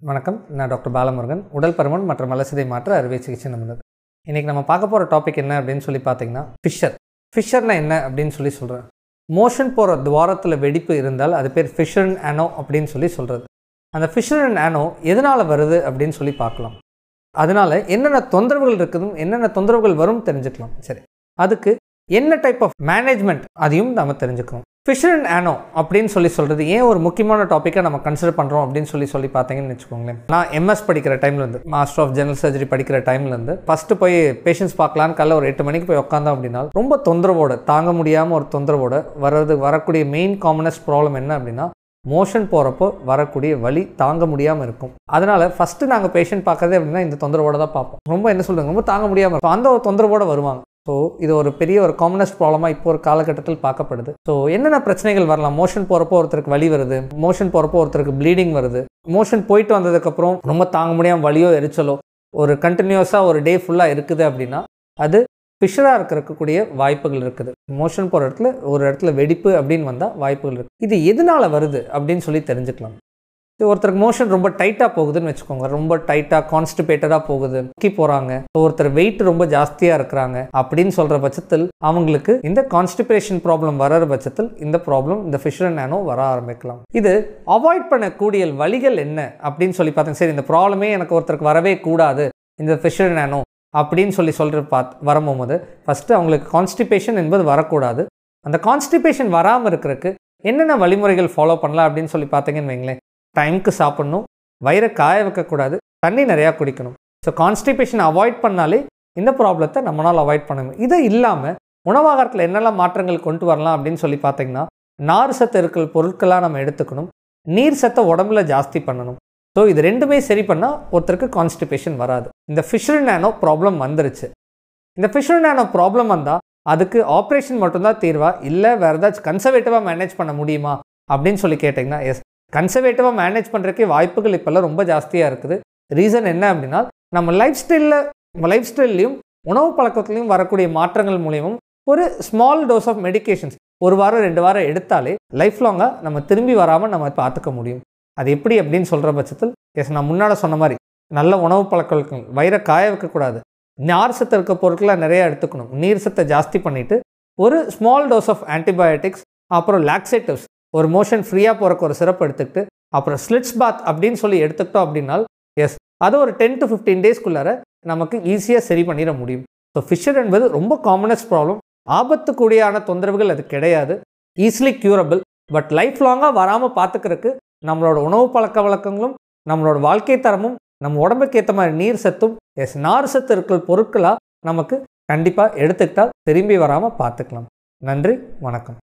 வணக்கம் நான் டாக்டர் பாலமுருகன் உடல் பருமன் மற்றும் வளர்ச்சிதை மாற்ற அறுவை சிகிச்சை நிபுணர் இன்றைக்கி நம்ம பார்க்க போகிற டாபிக் என்ன அப்படின்னு சொல்லி பார்த்தீங்கன்னா ஃபிஷர் ஃபிஷர்னா என்ன அப்படின்னு சொல்லி சொல்கிறேன் மோஷன் போகிற துவாரத்தில் வெடிப்பு இருந்தால் அது பேர் ஃபிஷர் அண்ட் ஆனோ அப்படின்னு சொல்லி சொல்கிறது அந்த ஃபிஷர் அண்ட் ஆனோ எதனால் வருது அப்படின்னு சொல்லி பார்க்கலாம் அதனால் என்னென்ன தொந்தரவுகள் இருக்குதும் என்னென்ன தொந்தரவுகள் வரும் தெரிஞ்சுக்கலாம் சரி அதுக்கு என்ன டைப் ஆஃப் மேனேஜ்மெண்ட் அதையும் நம்ம தெரிஞ்சுக்கணும் ஃபிஷர் அண்ட் ஆனோ அப்படின்னு சொல்லி சொல்கிறது ஏன் ஒரு முக்கியமான டாப்பிக்கை நம்ம கன்சிடர் பண்ணுறோம் அப்படின்னு சொல்லி சொல்லி பார்த்தீங்கன்னு வச்சுக்கோங்களேன் நான் எம்எஸ் படிக்கிற டைம்லேருந்து மாஸ்டர் ஆஃப் ஜெனரல் சர்ஜரி படிக்கிற டைம்லேருந்து ஃபஸ்ட்டு போய் பேஷண்ட்ஸ் பார்க்கலான்னு காலைல ஒரு எட்டு மணிக்கு போய் உட்காந்தோம் அப்படின்னா ரொம்ப தொந்தரவோட தாங்க முடியாமல் ஒரு தொந்தரவோட வர்றது வரக்கூடிய மெயின் காமனஸ்ட் ப்ராப்ளம் என்ன அப்படின்னா மோஷன் போகிறப்போ வரக்கூடிய வலி தாங்க முடியாமல் இருக்கும் அதனால் ஃபஸ்ட்டு நாங்கள் பேஷண்ட் பார்க்கறதே அப்படின்னா இந்த தொந்தரவோட தான் பார்ப்போம் ரொம்ப என்ன சொல்லுங்க ரொம்ப தாங்க முடியாமல் இருக்கும் அந்த ஒரு தொந்தரவோட வருவாங்க ஸோ இது ஒரு பெரிய ஒரு காமனஸ்ட் ப்ராப்ளமாக இப்போ ஒரு காலகட்டத்தில் பார்க்கப்படுது ஸோ என்னென்ன பிரச்சனைகள் வரலாம் மோஷன் போகிறப்போ ஒருத்தருக்கு வலி வருது மோஷன் போகிறப்போ ஒருத்தருக்கு ப்ளீடிங் வருது மோஷன் போயிட்டு வந்ததுக்கப்புறம் ரொம்ப தாங்க முடியாமல் வலியோ எரிச்சலோ ஒரு கண்டினியூஸாக ஒரு டே ஃபுல்லாக இருக்குது அப்படின்னா அது ஃபிஷராக இருக்கிறக்கூடிய வாய்ப்புகள் இருக்குது மோஷன் போகிற இடத்துல ஒரு இடத்துல வெடிப்பு அப்படின்னு வந்தால் வாய்ப்புகள் இருக்குது இது எதனால் வருது அப்படின்னு சொல்லி தெரிஞ்சுக்கலாம் இது ஒருத்தருக்கு மோஷன் ரொம்ப டைட்டாக போகுதுன்னு வச்சுக்கோங்க ரொம்ப டைட்டாக கான்ஸ்டிபேட்டடாக போகுது முக்கி போகிறாங்க ஒருத்தர் வெயிட் ரொம்ப ஜாஸ்தியாக இருக்கிறாங்க அப்படின்னு சொல்கிற பட்சத்தில் அவங்களுக்கு இந்த கான்ஸ்டிபேஷன் ப்ராப்ளம் வர்ற பட்சத்தில் இந்த ப்ராப்ளம் இந்த ஃபிஷர் நானோ வர ஆரம்பிக்கலாம் இது அவாய்ட் பண்ணக்கூடிய வழிகள் என்ன அப்படின்னு சொல்லி பார்த்தேன் சரி இந்த ப்ராப்ளமே எனக்கு ஒருத்தருக்கு வரவே கூடாது இந்த ஃபிஷர் நானோ அப்படின்னு சொல்லி சொல்கிற பார்த்து வரும்போது ஃபஸ்ட்டு அவங்களுக்கு கான்ஸ்டிபேஷன் என்பது வரக்கூடாது அந்த கான்ஸ்டிபேஷன் வராமல் இருக்கிறதுக்கு என்னென்ன வழிமுறைகள் ஃபாலோ பண்ணலாம் அப்படின்னு சொல்லி பார்த்தீங்கன்னு வைங்களேன் டைமுக்கு சாப்பிட்ணும் வயிறை காய வைக்கக்கூடாது தண்ணி நிறையா குடிக்கணும் ஸோ கான்ஸ்டிபேஷன் அவாய்ட் பண்ணாலே இந்த ப்ராப்ளத்தை நம்மளால் அவாய்ட் பண்ண முடியும் இதை இல்லாமல் உணவாகாரத்தில் என்னெல்லாம் மாற்றங்கள் கொண்டு வரலாம் அப்படின்னு சொல்லி பார்த்தீங்கன்னா நார் சத்து இருக்கிற பொருட்களாக நம்ம எடுத்துக்கணும் நீர் சத்தை உடம்புல ஜாஸ்தி பண்ணணும் ஸோ இது ரெண்டுமே சரி பண்ணால் ஒருத்தருக்கு கான்ஸ்டிபேஷன் வராது இந்த ஃபிஷர் நேனோ ப்ராப்ளம் வந்துருச்சு இந்த ஃபிஷர் நேனோ ப்ராப்ளம் வந்தால் அதுக்கு ஆப்ரேஷன் மட்டும்தான் தீர்வா இல்லை வேறு ஏதாச்சும் கன்சர்வேட்டிவாக மேனேஜ் பண்ண முடியுமா அப்படின்னு சொல்லி கேட்டிங்கன்னா எஸ் கன்சர்வேட்டிவாக மேனேஜ் பண்ணுறதுக்கே வாய்ப்புகள் இப்போல்லாம் ரொம்ப ஜாஸ்தியாக இருக்குது ரீசன் என்ன அப்படின்னா நம்ம லைஃப் ஸ்டைலில் நம்ம லைஃப் ஸ்டைல்லையும் உணவு பழக்கத்துலையும் வரக்கூடிய மாற்றங்கள் மூலியமும் ஒரு ஸ்மால் டோஸ் ஆஃப் மெடிகேஷன்ஸ் ஒரு வாரம் ரெண்டு வாரம் எடுத்தாலே லைஃப் லாங்காக நம்ம திரும்பி வராமல் நம்ம பார்த்துக்க முடியும் அது எப்படி அப்படின்னு சொல்கிற பட்சத்தில் எஸ் நான் முன்னால் சொன்ன மாதிரி நல்ல உணவு பழக்க வழக்கங்கள் வயிறை காய வைக்கக்கூடாது நார் சத்து இருக்க பொருட்களை நிறையா எடுத்துக்கணும் நீர் சத்தை ஜாஸ்தி பண்ணிவிட்டு ஒரு ஸ்மால் டோஸ் ஆஃப் ஆன்டிபயோட்டிக்ஸ் அப்புறம் லாக்ஸேட்டிவ்ஸ் ஒரு மோஷன் ஃப்ரீயாக போகிறக்கு ஒரு சிறப்பு எடுத்துக்கிட்டு அப்புறம் ஸ்லிட்ஸ் பாத் அப்படின்னு சொல்லி எடுத்துக்கிட்டோம் அப்படின்னால் எஸ் அது ஒரு டென் டு ஃபிஃப்டீன் டேஸ்க்குள்ளார நமக்கு ஈஸியாக சரி பண்ணிட முடியும் ஸோ ஃபிஷர் என்பது ரொம்ப காமனஸ்ட் ப்ராப்ளம் ஆபத்துக்குடியான தொந்தரவுகள் அது கிடையாது ஈஸிலி க்யூரபிள் பட் லைஃப் லாங்காக வராமல் பார்த்துக்கிறதுக்கு நம்மளோட உணவு பழக்க வழக்கங்களும் நம்மளோட வாழ்க்கை தரமும் நம்ம உடம்புக்கு ஏற்ற மாதிரி நீர் சத்தும் எஸ் நார் சத்து இருக்கிற பொருட்களாக நமக்கு கண்டிப்பாக எடுத்துக்கிட்டால் திரும்பி வராமல் பார்த்துக்கலாம் நன்றி வணக்கம்